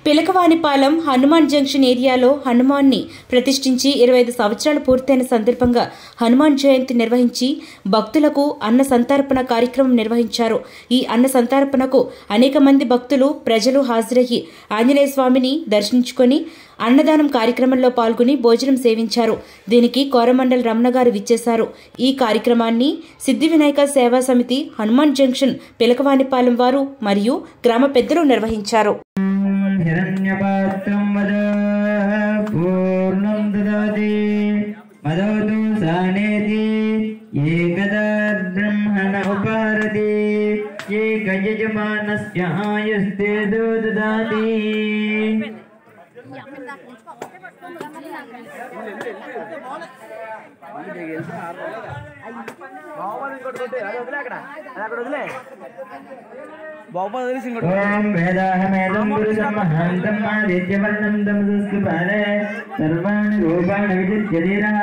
పిలకవానిపాలెం Hanuman junction ఏరియాలో హనుమాన్ని ప్రతిష్ఠించి ఇరవై ఐదు సంవత్సరాలు పూర్తయిన సందర్భంగా హనుమాన్ జయంతి నిర్వహించి భక్తులకు అన్న సంతర్పణ కార్యక్రమం నిర్వహించారు ఈ అన్న సంతర్పణకు అనేక మంది భక్తులు ప్రజలు హాజరయ్యి ఆంజనేయ స్వామిని దర్శించుకొని అన్నదానం కార్యక్రమంలో పాల్గొని భోజనం సేవించారు దీనికి కోరమండల్ రమణ గారు విచ్చేశారు ఈ కార్యక్రమాన్ని సిద్ధి వినాయక సేవా సమితి హనుమాన్ జంక్షన్ పిలకవానిపాలెం వారు మరియు గ్రామ పెద్దలు నిర్వహించారు हिरण्यपात्रं वद पूर्णं ददाति मदवतु सानेति एकदा ब्रह्मण उपहरति ये गजमानस्य आयस्ते ददाति ఓం వేదాహమేదం గురుసమహాంతం ఆదిత్యవర్ణం తమసస్సు పాదే సర్వాణి రూపాణి విజిత్య ధీరః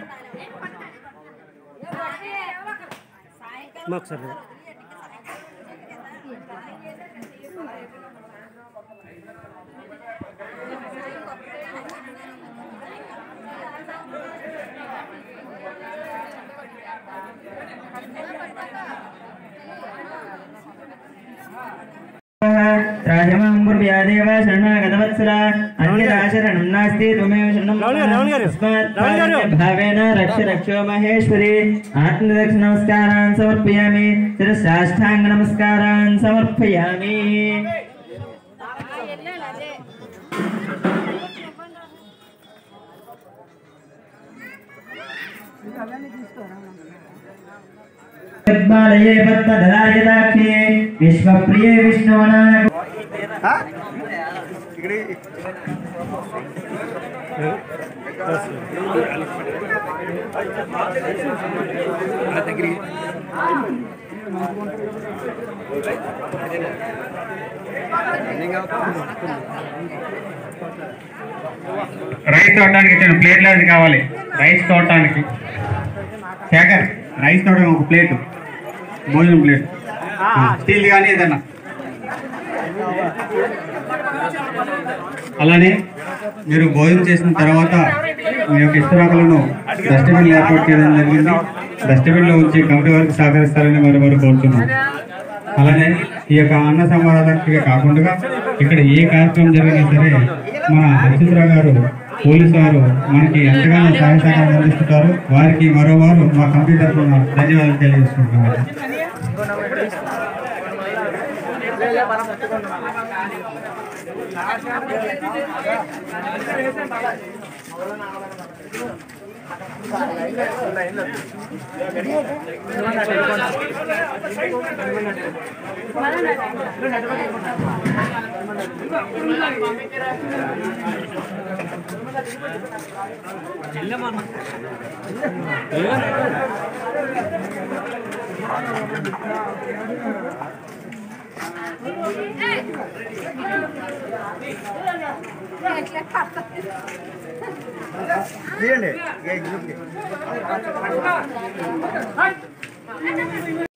రాజమాంబుర్వ్యాదేవ శరణాగతవత్సర అన్యదాశరణం నాస్తి త్వమేవ శరణం తస్మాత్ భావేన రక్ష రక్షో మహేశ్వరి ఆత్మదక్ష నమస్కారాన్ సమర్పయామి శిరసాష్టాంగ నమస్కారాన్ సమర్పయామి బాలయే పద్మధరాయదాక్షే విశ్వప్రియే విష్ణువనాయ రైస్ తోడడానికి ఇచ్చాను ప్లేట్లు అది కావాలి రైస్ తోడటానికి శేఖర్ రైస్ తోడడం ఒక ప్లేట్ భోజనం ప్లేట్ స్టీల్ కానీ ఏదైనా అలానే మీరు భోజనం చేసిన తర్వాత మీ యొక్క ఇష్టరాకులను డస్ట్బిన్ ఏర్పాటు చేయడం జరిగింది డస్ట్బిన్లో ఉంచి కమిటీ వరకు సహకరిస్తారని మరి వారు కోరుతున్నాం అలానే ఈ యొక్క అన్న సమారాధనకి కాకుండా ఇక్కడ ఏ కార్యక్రమం జరిగినా సరే మన అచ్యుతరావు గారు పోలీసు వారు మనకి ఎంతగానో సహాయ సహకారం అందిస్తుంటారు వారికి మరోవారు మా కమిటీ తరఫున ధన్యవాదాలు తెలియజేసుకుంటున్నాము తీయండి